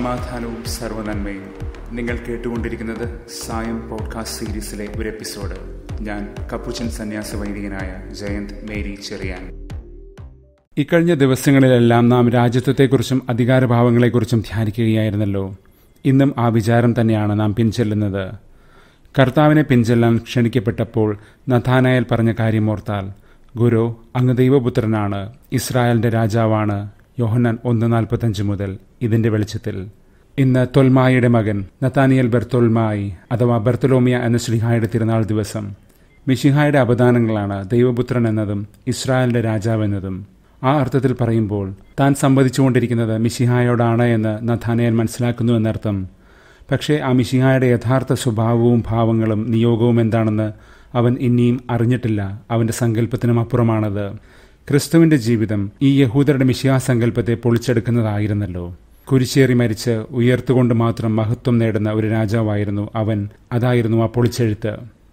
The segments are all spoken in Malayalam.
സമാധാനവും സർവനന്മയും നിങ്ങൾ കേട്ടുകൊണ്ടിരിക്കുന്നത് സായം പോഡ്കാസ്റ്റ് സീരീസിലെ ഒരു എപ്പിസോഡ് ഞാൻ കപ്പുച്ചൻ സന്യാസ വൈദികനായ ജയന്ത് മേരി ചെറിയാൻ ഇക്കഴിഞ്ഞ ദിവസങ്ങളിലെല്ലാം നാം രാജ്യത്വത്തെക്കുറിച്ചും അധികാരഭാവങ്ങളെക്കുറിച്ചും ധ്യാനിക്കുകയായിരുന്നല്ലോ ഇന്നും ആ വിചാരം തന്നെയാണ് നാം പിൻചെല്ലുന്നത് കർത്താവിനെ പിൻചെല്ലാൻ ക്ഷണിക്കപ്പെട്ടപ്പോൾ നഥാനായൽ പറഞ്ഞ കാര്യം ഓർത്താൽ ഗുരു അങ്ങ് ദൈവപുത്രനാണ് ഇസ്രായേലിന്റെ രാജാവാണ് യോഹന്നാൻ ഒന്ന് നാൽപ്പത്തഞ്ച് മുതൽ ഇതിന്റെ വെളിച്ചത്തിൽ ഇന്ന് തൊൽമായിയുടെ മകൻ നത്താനിയൽ ബെർത്തോൽമായി അഥവാ ബെർത്തലോമിയ എന്ന ശ്രീഹായുടെ തിരുനാൾ ദിവസം മിഷിഹായുടെ അപദാനങ്ങളാണ് ദൈവപുത്രൻ എന്നതും ഇസ്രായേലിന്റെ രാജാവെന്നതും ആ അർത്ഥത്തിൽ പറയുമ്പോൾ താൻ സംവദിച്ചുകൊണ്ടിരിക്കുന്നത് മിഷിഹായോടാണ് എന്ന് നഥാനയൽ മനസ്സിലാക്കുന്നു എന്നർത്ഥം പക്ഷേ ആ മിഷിഹായുടെ യഥാർത്ഥ സ്വഭാവവും ഭാവങ്ങളും നിയോഗവും എന്താണെന്ന് അവൻ ഇനിയും അറിഞ്ഞിട്ടില്ല അവന്റെ സങ്കല്പത്തിനും അപ്പുറമാണത് ക്രിസ്തുവിന്റെ ജീവിതം ഈ യഹൂദരുടെ മിഷിഹാസങ്കല്പത്തെ പൊളിച്ചെടുക്കുന്നതായിരുന്നല്ലോ കുരിശേറി മരിച്ച് ഉയർത്തുകൊണ്ട് മാത്രം മഹത്വം നേടുന്ന ഒരു രാജാവായിരുന്നു അവൻ അതായിരുന്നു ആ പൊളിച്ചെഴുത്ത്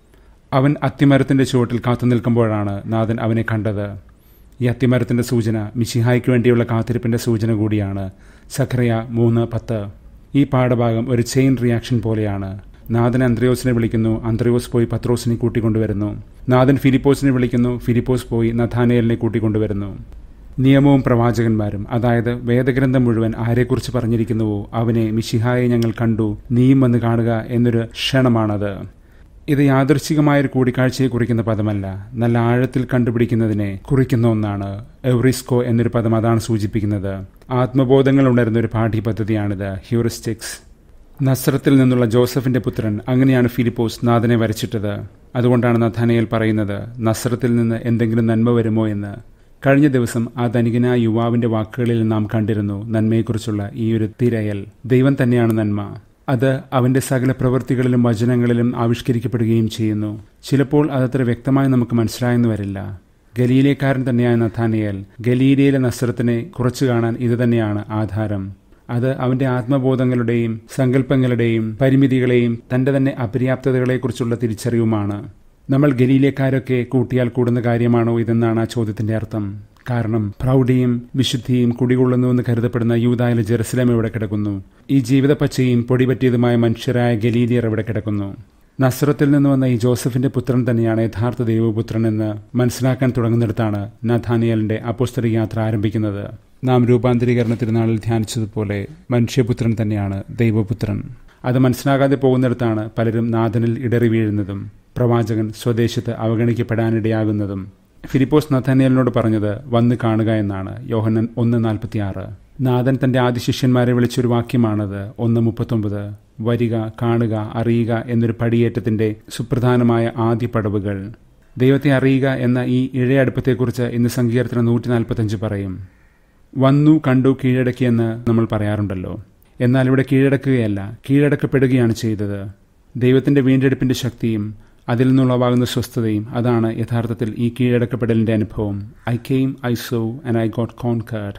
അവൻ അത്തിമരത്തിന്റെ ചുവട്ടിൽ കാത്തു നിൽക്കുമ്പോഴാണ് നാഥൻ അവനെ കണ്ടത് ഈ അത്തിമരത്തിന്റെ സൂചന മിഷിഹായ്ക്ക് വേണ്ടിയുള്ള കാത്തിരിപ്പിന്റെ സൂചന കൂടിയാണ് സഖറിയ മൂന്ന് പത്ത് ഈ പാഠഭാഗം ഒരു ചെയിൻ റിയാക്ഷൻ പോലെയാണ് നാഥൻ അന്ത്രയോസിനെ വിളിക്കുന്നു അന്ത്രയോസ് പോയി പത്രോസിനെ കൂട്ടിക്കൊണ്ടുവരുന്നു നാഥൻ ഫിലിപ്പോസിനെ വിളിക്കുന്നു ഫിലിപ്പോസ് പോയി നഥാനയലിനെ കൂട്ടിക്കൊണ്ടുവരുന്നു നിയമവും പ്രവാചകന്മാരും അതായത് വേദഗ്രന്ഥം മുഴുവൻ ആരെക്കുറിച്ച് പറഞ്ഞിരിക്കുന്നുവോ അവനെ മിഷിഹായെ ഞങ്ങൾ കണ്ടു നീയും വന്ന് കാണുക എന്നൊരു ക്ഷണമാണത് ഇത് യാദൃശികമായൊരു കൂടിക്കാഴ്ചയെ കുറിക്കുന്ന പദമല്ല നല്ല ആഴത്തിൽ കണ്ടുപിടിക്കുന്നതിനെ കുറിക്കുന്ന ഒന്നാണ് എവറിസ്കോ എന്നൊരു പദം അതാണ് സൂചിപ്പിക്കുന്നത് ആത്മബോധങ്ങൾ ഉണരുന്ന ഒരു പാഠ്യപദ്ധതിയാണിത് ഹ്യൂറിസ്റ്റിക്സ് നസ്രത്തിൽ നിന്നുള്ള ജോസഫിന്റെ പുത്രൻ അങ്ങനെയാണ് ഫിലിപ്പോസ് നാഥനെ വരച്ചിട്ടത് അതുകൊണ്ടാണ് നഥാനയിൽ പറയുന്നത് നസ്രത്തിൽ നിന്ന് എന്തെങ്കിലും നന്മ വരുമോ എന്ന് കഴിഞ്ഞ ദിവസം ആ ധനികനായ യുവാവിന്റെ വാക്കുകളിൽ നാം കണ്ടിരുന്നു നന്മയെക്കുറിച്ചുള്ള ഈ ഒരു തിരയൽ ദൈവം തന്നെയാണ് നന്മ അത് അവന്റെ സകല പ്രവൃത്തികളിലും വചനങ്ങളിലും ആവിഷ്കരിക്കപ്പെടുകയും ചെയ്യുന്നു ചിലപ്പോൾ അതത്ര വ്യക്തമായി നമുക്ക് മനസ്സിലായെന്ന് വരില്ല ഗലീലക്കാരൻ തന്നെയായ നഥാനിയൽ ഗലീലയിലെ നസ്രത്തിനെ കുറച്ചു കാണാൻ ഇത് തന്നെയാണ് ആധാരം അത് അവന്റെ ആത്മബോധങ്ങളുടെയും സങ്കല്പങ്ങളുടെയും പരിമിതികളെയും തന്റെ തന്നെ അപര്യാപ്തതകളെക്കുറിച്ചുള്ള തിരിച്ചറിവുമാണ് നമ്മൾ ഗലീലക്കാരൊക്കെ കൂട്ടിയാൽ കൂടുന്ന കാര്യമാണോ ഇതെന്നാണ് ആ ചോദ്യത്തിന്റെ അർത്ഥം കാരണം പ്രൗഢിയും വിശുദ്ധിയും കുടികൊള്ളുന്നുവെന്ന് കരുതപ്പെടുന്ന യൂതായിലെ ജെറുസലേം ഇവിടെ കിടക്കുന്നു ഈ ജീവിതപ്പച്ചയും പൊടിപറ്റിയതുമായ മനുഷ്യരായ ഗലീലിയർ ഇവിടെ കിടക്കുന്നു നസ്രത്തിൽ നിന്ന് വന്ന ഈ ജോസഫിന്റെ പുത്രൻ തന്നെയാണ് യഥാർത്ഥ ദൈവപുത്രൻ എന്ന് മനസ്സിലാക്കാൻ തുടങ്ങുന്നിടത്താണ് നഥാനിയലിന്റെ അപ്പോസ്തരിക യാത്ര ആരംഭിക്കുന്നത് നാം രൂപാന്തരീകരണ തിരുനാളിൽ ധ്യാനിച്ചതുപോലെ മനുഷ്യപുത്രൻ തന്നെയാണ് ദൈവപുത്രൻ അത് മനസ്സിലാകാതെ പോകുന്നിടത്താണ് പലരും നാഥനിൽ ഇടറി വീഴുന്നതും പ്രവാചകൻ സ്വദേശത്ത് അവഗണിക്കപ്പെടാനിടയാകുന്നതും ഫിലിപ്പോസ് നഥാനിയലിനോട് പറഞ്ഞത് വന്ന് കാണുക എന്നാണ് യോഹനൻ ഒന്ന് നാൽപ്പത്തിയാറ് നാഥൻ തന്റെ ആദ്യ ശിഷ്യന്മാരെ വിളിച്ചൊരു വാക്യമാണത് ഒന്ന് മുപ്പത്തൊമ്പത് വരിക കാണുക അറിയുക എന്നൊരു പടിയേറ്റത്തിന്റെ സുപ്രധാനമായ ആദ്യ പടവുകൾ ദൈവത്തെ അറിയുക എന്ന ഈ ഇഴയടുപ്പത്തെക്കുറിച്ച് ഇന്ന് സങ്കീർത്തനം നൂറ്റി നാൽപ്പത്തഞ്ച് പറയും വന്നു കണ്ടു കീഴടക്കിയെന്ന് നമ്മൾ പറയാറുണ്ടല്ലോ എന്നാൽ ഇവിടെ കീഴടക്കുകയല്ല കീഴടക്കപ്പെടുകയാണ് ചെയ്തത് ദൈവത്തിന്റെ വീണ്ടെടുപ്പിന്റെ ശക്തിയും അതിൽ നിന്നുള്ളവാകുന്ന സ്വസ്ഥതയും അതാണ് യഥാർത്ഥത്തിൽ ഈ കീഴടക്കപ്പെടലിന്റെ അനുഭവം I came I saw and I got conquered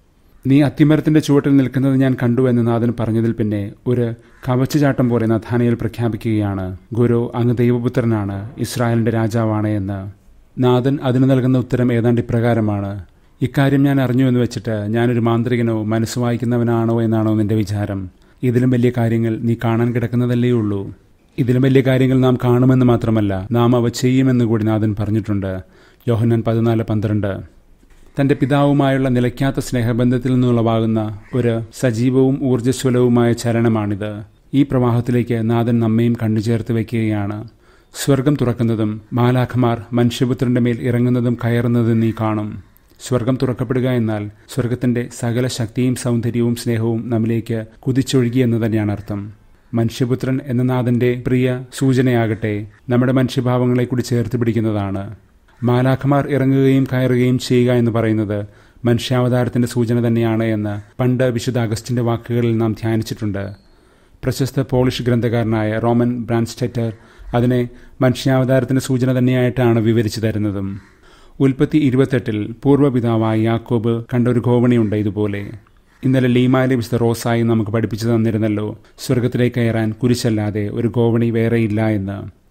നീ അത്തിമരത്തിന്റെ ചുവട്ടിൽ നിൽക്കുന്നത് ഞാൻ കണ്ടു എന്ന് നാഥൻ പറഞ്ഞതിൽ പിന്നെ ഒരു കവച്ചുചാട്ടം പോലെ നഥാനയിൽ പ്രഖ്യാപിക്കുകയാണ് ഗുരു അങ്ങ് ദൈവപുത്രനാണ് ഇസ്രായേലിന്റെ രാജാവാണ് എന്ന് നാഥൻ അതിന് നൽകുന്ന ഉത്തരം ഏതാണ്ട് ഇപ്രകാരമാണ് ഇക്കാര്യം ഞാൻ അറിഞ്ഞു എന്ന് വെച്ചിട്ട് ഞാനൊരു മാന്ത്രികനോ മനസ്സ് വായിക്കുന്നവനാണോ എന്നാണോ നിന്റെ വിചാരം ഇതിലും വലിയ കാര്യങ്ങൾ നീ കാണാൻ കിടക്കുന്നതല്ലേ ഉള്ളൂ ഇതിലും വലിയ കാര്യങ്ങൾ നാം കാണുമെന്ന് മാത്രമല്ല നാം അവ ചെയ്യുമെന്ന് കൂടി നാഥൻ പറഞ്ഞിട്ടുണ്ട് യോഹന്നാൻ പതിനാല് പന്ത്രണ്ട് തന്റെ പിതാവുമായുള്ള നിലയ്ക്കാത്ത സ്നേഹബന്ധത്തിൽ നിന്നുളവാകുന്ന ഒരു സജീവവും ഊർജ്ജസ്വലവുമായ ചലനമാണിത് ഈ പ്രവാഹത്തിലേക്ക് നാഥൻ നമ്മയും കണ്ണുചേർത്ത് വയ്ക്കുകയാണ് സ്വർഗം തുറക്കുന്നതും മാലാഖമാർ മനുഷ്യപുത്രന്റെ മേൽ ഇറങ്ങുന്നതും കയറുന്നതും നീ കാണും സ്വർഗം തുറക്കപ്പെടുക എന്നാൽ സ്വർഗത്തിന്റെ സകല ശക്തിയും സൗന്ദര്യവും സ്നേഹവും നമ്മിലേക്ക് കുതിച്ചൊഴുകി എന്ന് തന്നെയാണ് അർത്ഥം മനുഷ്യപുത്രൻ എന്ന നാഥന്റെ പ്രിയ സൂചനയാകട്ടെ നമ്മുടെ മനുഷ്യഭാവങ്ങളെ കൂടി ചേർത്ത് പിടിക്കുന്നതാണ് മാലാഖമാർ ഇറങ്ങുകയും കയറുകയും ചെയ്യുക എന്ന് പറയുന്നത് മനുഷ്യാവതാരത്തിന്റെ സൂചന തന്നെയാണ് എന്ന് പണ്ട് വിശുദ്ധ അഗസ്റ്റിന്റെ വാക്കുകളിൽ നാം ധ്യാനിച്ചിട്ടുണ്ട് പ്രശസ്ത പോളിഷ് ഗ്രന്ഥകാരനായ റോമൻ ബ്രാൻസ്റ്റെറ്റർ അതിനെ മനുഷ്യാവതാരത്തിന്റെ സൂചന തന്നെയായിട്ടാണ് വിവരിച്ചു തരുന്നതും ഉൽപ്പത്തി ഇരുപത്തെട്ടിൽ പൂർവ്വപിതാവായ യാക്കോബ് കണ്ട ഒരു ഗോവണിയുണ്ട് ഇതുപോലെ ഇന്നലെ ലീമായിലെ വിശുദ്ധ റോസായി നമുക്ക് പഠിപ്പിച്ചു തന്നിരുന്നല്ലോ സ്വർഗത്തിലേക്ക് കയറാൻ കുരിശല്ലാതെ ഒരു ഗോവണി വേറെയില്ല എന്ന്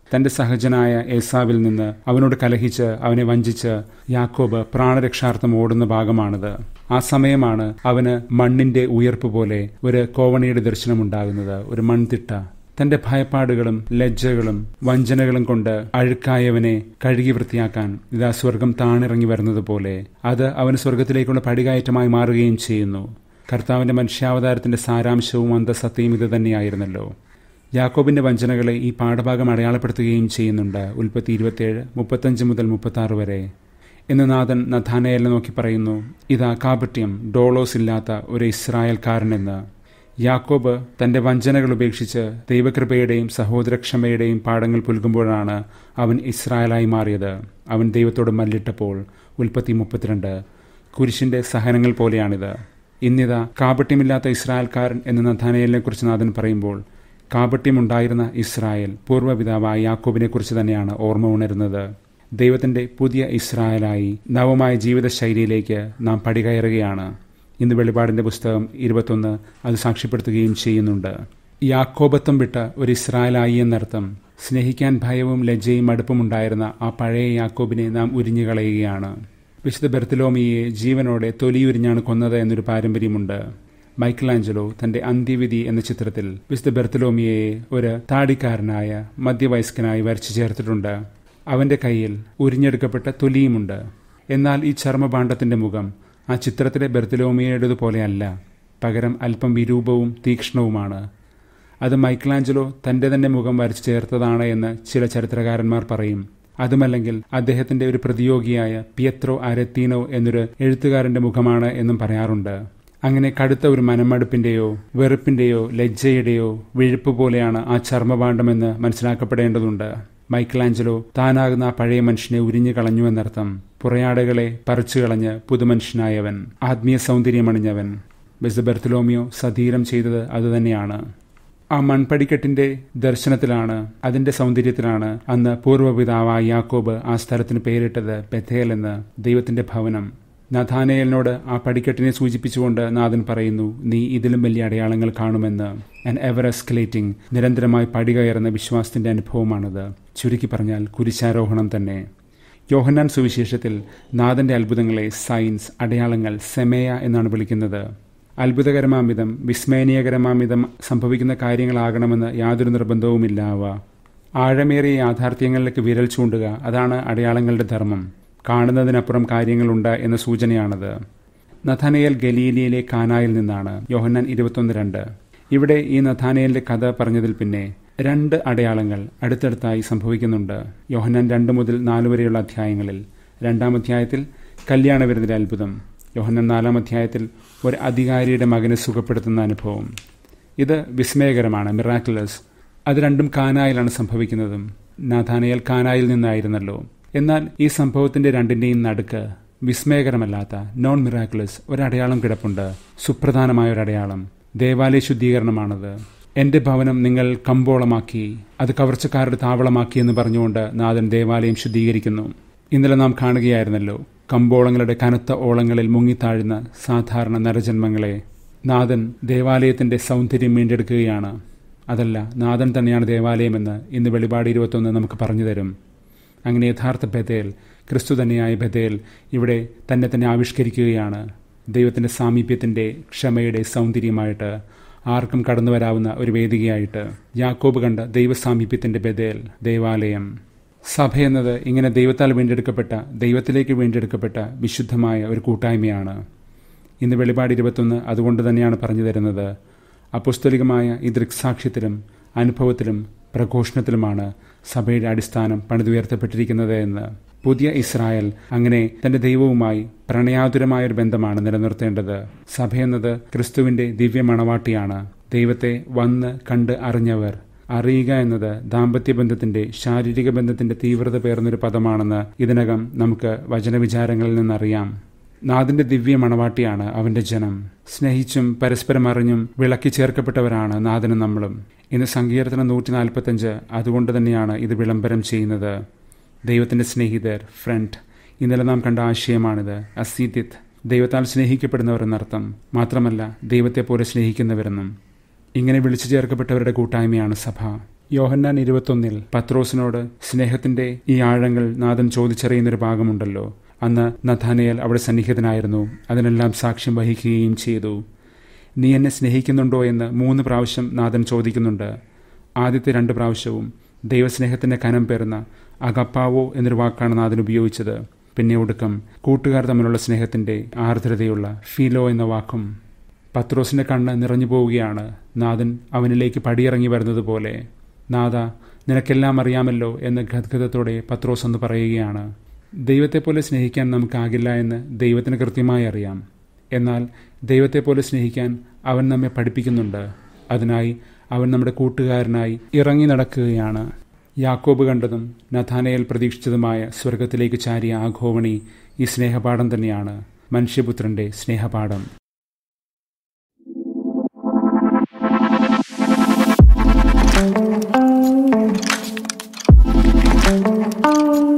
തന്റെ സഹജനായ ഏസാവിൽ നിന്ന് അവനോട് കലഹിച്ച് അവനെ വഞ്ചിച്ച് യാക്കോബ് പ്രാണരക്ഷാർത്ഥം ഓടുന്ന ഭാഗമാണിത് ആ സമയമാണ് അവന് മണ്ണിന്റെ ഉയർപ്പ് പോലെ ഒരു കോവണിയുടെ ദർശനമുണ്ടാകുന്നത് ഒരു മൺതിട്ട തന്റെ ഭയപ്പാടുകളും ലജ്ജകളും വഞ്ചനകളും കൊണ്ട് അഴുക്കായവനെ കഴുകി വൃത്തിയാക്കാൻ ഇതാ സ്വർഗം താണിറങ്ങി വരുന്നത് പോലെ അത് അവന് സ്വർഗത്തിലേക്കുള്ള പടികയറ്റമായി മാറുകയും ചെയ്യുന്നു കർത്താവിന്റെ മനുഷ്യാവതാരത്തിന്റെ സാരാംശവും അന്തസത്യവും ഇത് തന്നെയായിരുന്നല്ലോ യാക്കോബിന്റെ വഞ്ചനകളെ ഈ പാഠഭാഗം അടയാളപ്പെടുത്തുകയും ചെയ്യുന്നുണ്ട് ഉൽപ്പത്തി ഇരുപത്തിയേഴ് മുപ്പത്തഞ്ച് മുതൽ മുപ്പത്തി ആറ് വരെ എന്ന് നാഥൻ നഥാനയലിനെ നോക്കി പറയുന്നു ഇതാ കാപട്യം ഡോളോസ് ഇല്ലാത്ത ഒരു ഇസ്രായേൽക്കാരനെന്ന് യാക്കോബ് തന്റെ വഞ്ചനകൾ ഉപേക്ഷിച്ച് ദൈവകൃപയുടെയും സഹോദരക്ഷമയുടെയും പാഠങ്ങൾ പുൽകുമ്പോഴാണ് അവൻ ഇസ്രായേലായി മാറിയത് അവൻ ദൈവത്തോട് മല്ലിട്ടപ്പോൾ ഉൽപ്പത്തി മുപ്പത്തിരണ്ട് കുരിശിന്റെ സഹനങ്ങൾ പോലെയാണിത് ഇന്നിതാ കാപട്യമില്ലാത്ത ഇസ്രായേൽക്കാരൻ എന്ന് നഥാനയലിനെ കുറിച്ച് നാഥൻ പറയുമ്പോൾ കാപട്യമുണ്ടായിരുന്ന ഇസ്രായേൽ പൂർവ്വപിതാവായ യാക്കോബിനെ കുറിച്ച് തന്നെയാണ് ഓർമ്മ ഉണരുന്നത് ദൈവത്തിന്റെ പുതിയ ഇസ്രായേലായി നവമായ ജീവിതശൈലിയിലേക്ക് നാം പടികയറുകയാണ് ഇന്ന് വെളിപാടിന്റെ പുസ്തകം ഇരുപത്തൊന്ന് അത് സാക്ഷ്യപ്പെടുത്തുകയും ചെയ്യുന്നുണ്ട് യാക്കോബത്വം വിട്ട ഒരു ഇസ്രായേലായി എന്നർത്ഥം സ്നേഹിക്കാൻ ഭയവും ലജ്ജയും അടുപ്പമുണ്ടായിരുന്ന ആ പഴയ യാക്കോബിനെ നാം ഉരിഞ്ഞു കളയുകയാണ് വിശുദ്ധ ബെർത്തലോമിയെ ജീവനോടെ തൊലിയുരിഞ്ഞാണ് കൊന്നത് എന്നൊരു പാരമ്പര്യമുണ്ട് മൈക്കിൾ ആഞ്ചലോ തന്റെ അന്ത്യവിധി എന്ന ചിത്രത്തിൽ വിശുദ്ധ ബെർത്തലോമിയയെ ഒരു താടിക്കാരനായ മധ്യവയസ്കനായി വരച്ചു ചേർത്തിട്ടുണ്ട് അവന്റെ കയ്യിൽ ഉരിഞ്ഞെടുക്കപ്പെട്ട തൊലിയുമുണ്ട് എന്നാൽ ഈ ചർമ്മഭാണ്ഡത്തിന്റെ മുഖം ആ ചിത്രത്തിലെ ബെർത്തലോമിയയുടേതുപോലെയല്ല പകരം അല്പം വിരൂപവും തീക്ഷ്ണവുമാണ് അത് മൈക്കിളാഞ്ചലോ തന്റെ തന്നെ മുഖം വരച്ചു ചേർത്തതാണ് എന്ന് ചില ചരിത്രകാരന്മാർ പറയും അതുമല്ലെങ്കിൽ അദ്ദേഹത്തിന്റെ ഒരു പ്രതിയോഗിയായ പിയത്രോ അരത്തീനോ എന്നൊരു എഴുത്തുകാരന്റെ മുഖമാണ് എന്നും പറയാറുണ്ട് അങ്ങനെ കടുത്ത ഒരു മനമടുപ്പിന്റെയോ വെറുപ്പിന്റെയോ ലജ്ജയുടെയോ വിഴുപ്പ് പോലെയാണ് ആ ചർമ്മഭാണ്ഡമെന്ന് മനസ്സിലാക്കപ്പെടേണ്ടതുണ്ട് മൈക്കിളാഞ്ചലോ താനാകുന്ന ആ പഴയ മനുഷ്യനെ ഉരിഞ്ഞു കളഞ്ഞു എന്നർത്ഥം പുറയാടകളെ പറിച്ചു കളഞ്ഞ് പുതുമനുഷ്യനായവൻ ആത്മീയ സൗന്ദര്യമണിഞ്ഞവൻ ബെസ് ബെർത്തലോമിയോ സധീരം ചെയ്തത് അതുതന്നെയാണ് ആ മൺപടിക്കെട്ടിന്റെ ദർശനത്തിലാണ് അതിന്റെ സൗന്ദര്യത്തിലാണ് അന്ന് പൂർവ്വപിതാവായ യാക്കോബ് ആ സ്ഥലത്തിന് പേരിട്ടത് ബethel എന്ന് ദൈവത്തിന്റെ ഭവനം നഥാനയലിനോട് ആ പടിക്കെട്ടിനെ സൂചിപ്പിച്ചുകൊണ്ട് നാഥൻ പറയുന്നു നീ ഇതിലും വലിയ അടയാളങ്ങൾ കാണുമെന്ന് ആൻഡ് എവർ എസ്കലേറ്റിംഗ് നിരന്തരമായി പടികയറുന്ന വിശ്വാസത്തിന്റെ അനുഭവമാണത് ചുരുക്കി പറഞ്ഞാൽ കുരിശാരോഹണം തന്നെ യോഹന്നാൻ സുവിശേഷത്തിൽ നാഥന്റെ അത്ഭുതങ്ങളെ സയൻസ് അടയാളങ്ങൾ സെമേയ എന്നാണ് വിളിക്കുന്നത് അത്ഭുതകരമാമിതം വിസ്മയനീയകരമാമിതം സംഭവിക്കുന്ന കാര്യങ്ങളാകണമെന്ന് യാതൊരു നിർബന്ധവുമില്ല അവ ആഴമേറിയ യാഥാർത്ഥ്യങ്ങളിലേക്ക് വിരൽ ചൂണ്ടുക അതാണ് അടയാളങ്ങളുടെ ധർമ്മം കാണുന്നതിനപ്പുറം കാര്യങ്ങളുണ്ട് എന്ന സൂചനയാണത് നഥാനയൽ ഗലീലിയയിലെ കാനായിൽ നിന്നാണ് യോഹന്നാൻ ഇരുപത്തൊന്ന് രണ്ട് ഇവിടെ ഈ നഥാനയലിന്റെ കഥ പറഞ്ഞതിൽ പിന്നെ രണ്ട് അടയാളങ്ങൾ അടുത്തടുത്തായി സംഭവിക്കുന്നുണ്ട് യോഹന്നാൻ രണ്ട് മുതൽ നാല് വരെയുള്ള അധ്യായങ്ങളിൽ രണ്ടാം അധ്യായത്തിൽ കല്യാണ വിരുന്നിലെ അത്ഭുതം യോഹന്നാൻ നാലാം അധ്യായത്തിൽ ഒരു അധികാരിയുടെ മകനെ സുഖപ്പെടുത്തുന്ന അനുഭവം ഇത് വിസ്മയകരമാണ് മിറാക്കുലസ് അത് രണ്ടും കാനായിലാണ് സംഭവിക്കുന്നതും നാഥാനയൽ കാനായിൽ നിന്നായിരുന്നല്ലോ എന്നാൽ ഈ സംഭവത്തിന്റെ രണ്ടിന്റെയും നടുക്ക് വിസ്മയകരമല്ലാത്ത നോൺ മിറാക്കുലസ് ഒരടയാളം കിടപ്പുണ്ട് സുപ്രധാനമായ ഒരടയാളം ദേവാലയ ശുദ്ധീകരണമാണത് എന്റെ ഭവനം നിങ്ങൾ കമ്പോളമാക്കി അത് കവർച്ചക്കാരുടെ താവളമാക്കി എന്ന് പറഞ്ഞുകൊണ്ട് നാഥൻ ദേവാലയം ശുദ്ധീകരിക്കുന്നു ഇന്നലെ നാം കാണുകയായിരുന്നല്ലോ കമ്പോളങ്ങളുടെ കനത്ത ഓളങ്ങളിൽ മുങ്ങിത്താഴുന്ന സാധാരണ നരജന്മങ്ങളെ നാഥൻ ദേവാലയത്തിന്റെ സൗന്ദര്യം വീണ്ടെടുക്കുകയാണ് അതല്ല നാഥൻ തന്നെയാണ് ദേവാലയമെന്ന് ഇന്ന് വെളിപാട് ഇരുപത്തൊന്ന് നമുക്ക് പറഞ്ഞു തരും അങ്ങനെ യഥാർത്ഥ ബഥേൽ ക്രിസ്തു തന്നെയായ ബഥേൽ ഇവിടെ തന്നെ തന്നെ ആവിഷ്കരിക്കുകയാണ് ദൈവത്തിൻ്റെ സാമീപ്യത്തിൻ്റെ ക്ഷമയുടെ സൗന്ദര്യമായിട്ട് ആർക്കും കടന്നു വരാവുന്ന ഒരു വേദികയായിട്ട് യാക്കോബ് കണ്ട ദൈവസാമീപ്യത്തിൻ്റെ ബഥേൽ ദേവാലയം സഭ എന്നത് ഇങ്ങനെ ദൈവത്താൽ വീണ്ടെടുക്കപ്പെട്ട ദൈവത്തിലേക്ക് വീണ്ടെടുക്കപ്പെട്ട വിശുദ്ധമായ ഒരു കൂട്ടായ്മയാണ് ഇന്ന് വെളിപാട് ഇരുപത്തൊന്ന് അതുകൊണ്ട് തന്നെയാണ് പറഞ്ഞു തരുന്നത് അപുസ്തലികമായ ഈ ദൃക്സാക്ഷ്യത്തിലും അനുഭവത്തിലും പ്രഘോഷണത്തിലുമാണ് സഭയുടെ അടിസ്ഥാനം പണിതുയർത്തപ്പെട്ടിരിക്കുന്നത് എന്ന് പുതിയ ഇസ്രായേൽ അങ്ങനെ തന്റെ ദൈവവുമായി പ്രണയാതുരമായ ഒരു ബന്ധമാണ് നിലനിർത്തേണ്ടത് സഭയെന്നത് ക്രിസ്തുവിന്റെ ദിവ്യ മണവാട്ടിയാണ് ദൈവത്തെ വന്ന് കണ്ട് അറിഞ്ഞവർ അറിയുക എന്നത് ദാമ്പത്യ ബന്ധത്തിന്റെ ശാരീരിക ബന്ധത്തിന്റെ തീവ്രത പേർന്നൊരു പദമാണെന്ന് ഇതിനകം നമുക്ക് വചനവിചാരങ്ങളിൽ നിന്നറിയാം നാഥന്റെ ദിവ്യ മണവാട്ടിയാണ് അവന്റെ ജനം സ്നേഹിച്ചും പരസ്പരം അറിഞ്ഞും വിളക്കി ചേർക്കപ്പെട്ടവരാണ് നാഥനും നമ്മളും ഇന്ന് സങ്കീർത്തനം നൂറ്റി നാൽപ്പത്തഞ്ച് അതുകൊണ്ട് തന്നെയാണ് ഇത് വിളംബരം ചെയ്യുന്നത് ദൈവത്തിന്റെ സ്നേഹിതർ ഫ്രണ്ട് ഇന്നലെ നാം കണ്ട ആശയമാണിത് അസീതിത് ദൈവത്താൽ സ്നേഹിക്കപ്പെടുന്നവർ എന്നർത്ഥം മാത്രമല്ല ദൈവത്തെ പോലെ സ്നേഹിക്കുന്നവരെന്നും ഇങ്ങനെ വിളിച്ചു ചേർക്കപ്പെട്ടവരുടെ കൂട്ടായ്മയാണ് സഭ യോഹന്നാൻ ഇരുപത്തൊന്നിൽ പത്രോസിനോട് സ്നേഹത്തിന്റെ ഈ ആഴങ്ങൾ നാഥൻ ചോദിച്ചറിയുന്നൊരു ഭാഗമുണ്ടല്ലോ അന്ന് നഥാനയൽ അവിടെ സന്നിഹിതനായിരുന്നു അതിനെല്ലാം സാക്ഷ്യം വഹിക്കുകയും ചെയ്തു നീ എന്നെ സ്നേഹിക്കുന്നുണ്ടോ എന്ന് മൂന്ന് പ്രാവശ്യം നാഥൻ ചോദിക്കുന്നുണ്ട് ആദ്യത്തെ രണ്ട് പ്രാവശ്യവും ദൈവസ്നേഹത്തിന്റെ കനം പേർന്ന അകപ്പാവോ എന്നൊരു വാക്കാണ് നാഥൻ ഉപയോഗിച്ചത് പിന്നെ ഒടുക്കം കൂട്ടുകാർ തമ്മിലുള്ള സ്നേഹത്തിന്റെ ആർദ്രതയുള്ള ഫീലോ എന്ന വാക്കും പത്രോസിന്റെ കണ്ണ് നിറഞ്ഞു പോവുകയാണ് നാഥൻ അവനിലേക്ക് പടിയിറങ്ങി വരുന്നത് പോലെ നാഥ നിനക്കെല്ലാം അറിയാമല്ലോ എന്ന് ഗദ്ഗതത്തോടെ പത്രോസ് എന്ന് പറയുകയാണ് ദൈവത്തെപ്പോലെ സ്നേഹിക്കാൻ നമുക്കാകില്ല എന്ന് ദൈവത്തിന് കൃത്യമായി അറിയാം എന്നാൽ ദൈവത്തെപ്പോലെ സ്നേഹിക്കാൻ അവൻ നമ്മെ പഠിപ്പിക്കുന്നുണ്ട് അതിനായി അവൻ നമ്മുടെ കൂട്ടുകാരനായി ഇറങ്ങി നടക്കുകയാണ് യാക്കോബ് കണ്ടതും നഥാനയിൽ പ്രതീക്ഷിച്ചതുമായ സ്വർഗത്തിലേക്ക് ചാരിയ ആഘോവണി ഈ സ്നേഹപാഠം തന്നെയാണ് മനുഷ്യപുത്രന്റെ സ്നേഹപാഠം thank you